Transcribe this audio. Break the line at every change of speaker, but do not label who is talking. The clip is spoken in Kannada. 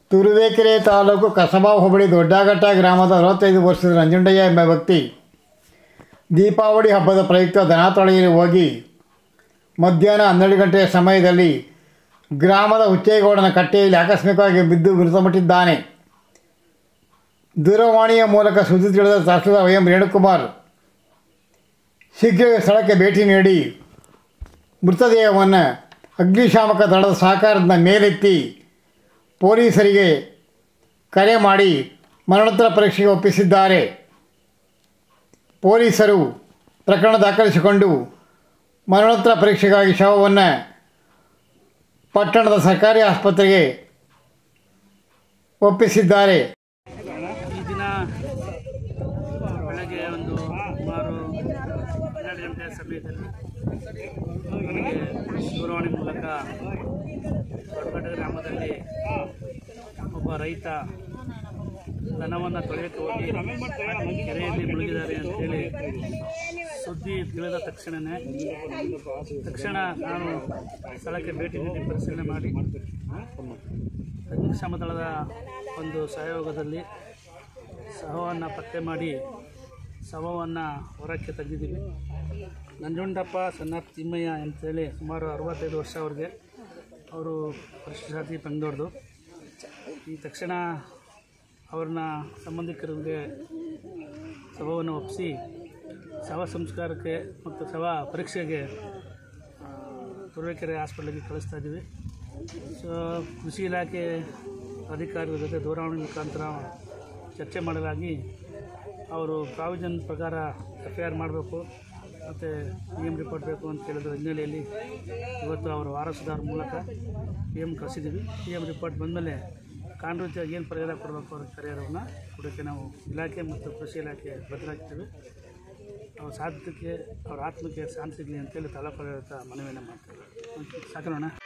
ತುರುವೇಕೆರೆ ತಾಲೂಕು ಕಸಬಾ ಹೋಬಳಿ ದೊಡ್ಡಘಟ್ಟ ಗ್ರಾಮದ ಅರವತ್ತೈದು ವರ್ಷದ ನಂಜುಂಡಯ್ಯ ಎಂಬ ವ್ಯಕ್ತಿ ದೀಪಾವಳಿ ಹಬ್ಬದ ಪ್ರಯುಕ್ತ ದನ ತೊಳೆಯಲು ಹೋಗಿ ಮಧ್ಯಾಹ್ನ ಹನ್ನೆರಡು ಗಂಟೆಯ ಸಮಯದಲ್ಲಿ ಗ್ರಾಮದ ಹುಚ್ಚೇಗೌಡನ ಕಟ್ಟೆಯಲ್ಲಿ ಆಕಸ್ಮಿಕವಾಗಿ ಬಿದ್ದು ಮೃತಪಟ್ಟಿದ್ದಾನೆ ದೂರವಾಣಿಯ ಮೂಲಕ ಸುದ್ದಿ ತಿಳಿದ ತಹಸೀಲ್ದಾರ್ ವೈ ಎಂ ರೇಣುಕುಮಾರ್ ಶೀಘ್ರವೇ ಸ್ಥಳಕ್ಕೆ ಭೇಟಿ ನೀಡಿ ಮೃತದೇಹವನ್ನು ಅಗ್ನಿಶಾಮಕ ದಳದ ಸಹಕಾರದ ಮೇಲೆತ್ತಿ ಪೊಲೀಸರಿಗೆ ಕರೆ ಮಾಡಿ ಮರಣೋತ್ತರ ಪರೀಕ್ಷೆಗೆ ಒಪ್ಪಿಸಿದ್ದಾರೆ ಪೊಲೀಸರು ಪ್ರಕರಣ ದಾಖಲಿಸಿಕೊಂಡು ಮರಣೋತ್ತರ ಪರೀಕ್ಷೆಗಾಗಿ ಶವವನ್ನು ಪಟ್ಟಣದ ಸರ್ಕಾರಿ ಆಸ್ಪತ್ರೆಗೆ ಒಪ್ಪಿಸಿದ್ದಾರೆ
ಈ ದಿನ ಬೆಳಗ್ಗೆ ಒಂದು ಸುಮಾರು ಹನ್ನೆರಡು ಗಂಟೆ ಸಮಯದಲ್ಲಿ ನನಗೆ ದೂರವಾಣಿ ಮೂಲಕ ದೊಡ್ಡಗಡ್ಡ ಗ್ರಾಮದಲ್ಲಿ ಒಬ್ಬ ರೈತ ದನವನ್ನು ತೊಳೆಯೋಕ್ಕೆ ಹೋಗಿ ಕೆರೆಯಲ್ಲಿ ಮುಳುಗಿದ್ದಾರೆ ಅಂತೇಳಿ ಸುದ್ದಿ ತಿಳಿದ ತಕ್ಷಣವೇ ತಕ್ಷಣ ನಾನು ಸ್ಥಳಕ್ಕೆ ಭೇಟಿ ನೀಡಿ ಪರಿಶೀಲನೆ ಮಾಡಿ ಅಗ್ನಿಶಾಮ ದಳದ ಒಂದು ಸಹಯೋಗದಲ್ಲಿ ಶವವನ್ನು ಪತ್ತೆ ಮಾಡಿ ಶವವನ್ನು ಹೊರಕ್ಕೆ ತೆಗೆದಿದ್ದೀವಿ ನಂಜುಂಡಪ್ಪ ಸನ್ನತ್ ತಿಮ್ಮಯ್ಯ ಅಂತೇಳಿ ಸುಮಾರು ಅರವತ್ತೈದು ವರ್ಷ ಅವ್ರಿಗೆ ಅವರು ಪರಿಶಿಷ್ಟ ಜಾತಿ ಪಂಗಡೋರ್ದು ಈ ತಕ್ಷಣ ಅವ್ರನ್ನ ಸಂಬಂಧಿಕರಿಗೆ ಶವವನ್ನು ಒಪ್ಪಿಸಿ ಶವ ಸಂಸ್ಕಾರಕ್ಕೆ ಮತ್ತು ಶವ ಪರೀಕ್ಷೆಗೆ ಆ, ತುರುವೇಕೆರೆ ಹಾಸ್ಪಿಟ್ಲಿಗೆ ಕಳಿಸ್ತಾ ಇದ್ದೀವಿ ಸೊ ಕೃಷಿ ಇಲಾಖೆ ಅಧಿಕಾರಿಗಳ ಜೊತೆ ದೂರವಾಣಿ ಮುಖಾಂತರ ಚರ್ಚೆ ಮಾಡಲಾಗಿ ಅವರು ಪ್ರಾವಿಷನ್ ಪ್ರಕಾರ ಎಫ್ ಐ ಆರ್ ಮಾಡಬೇಕು ಮತ್ತು ಪಿ ಎಮ್ ರಿಪೋರ್ಟ್ ಬೇಕು ಅಂತ ಹೇಳಿದ ಹಿನ್ನೆಲೆಯಲ್ಲಿ ಇವತ್ತು ಅವರು ವಾರಸುದಾರ ಮೂಲಕ ಪಿ ಎಮ್ ಕಳಿಸಿದ್ದೀವಿ ಪಿ ಎಮ್ ರಿಪೋರ್ಟ್ ಬಂದಮೇಲೆ ಕಾನೂನಿಯಾಗಿ ಏನು ಪರಿಹಾರ ಕೊಡಬೇಕು ಅವ್ರ ಪರಿಹಾರವನ್ನು ಕೊಡೋಕ್ಕೆ ನಾವು ಇಲಾಖೆ ಮತ್ತು ಕೃಷಿ ಇಲಾಖೆ ಬದಲಾಗ್ತೀವಿ ಅವ್ರ ಸಾಧ್ಯಕ್ಕೆ ಅವ್ರ ಆತ್ಮಕ್ಕೆ ಶಾಂತಿ ಸಿಗಲಿ ಅಂತೇಳಿ ತಾಲೂಕು ಆಡಳಿತ ಮನವಿಯನ್ನು ಮಾಡ್ತೀವಿ ಸಾಕೋಣ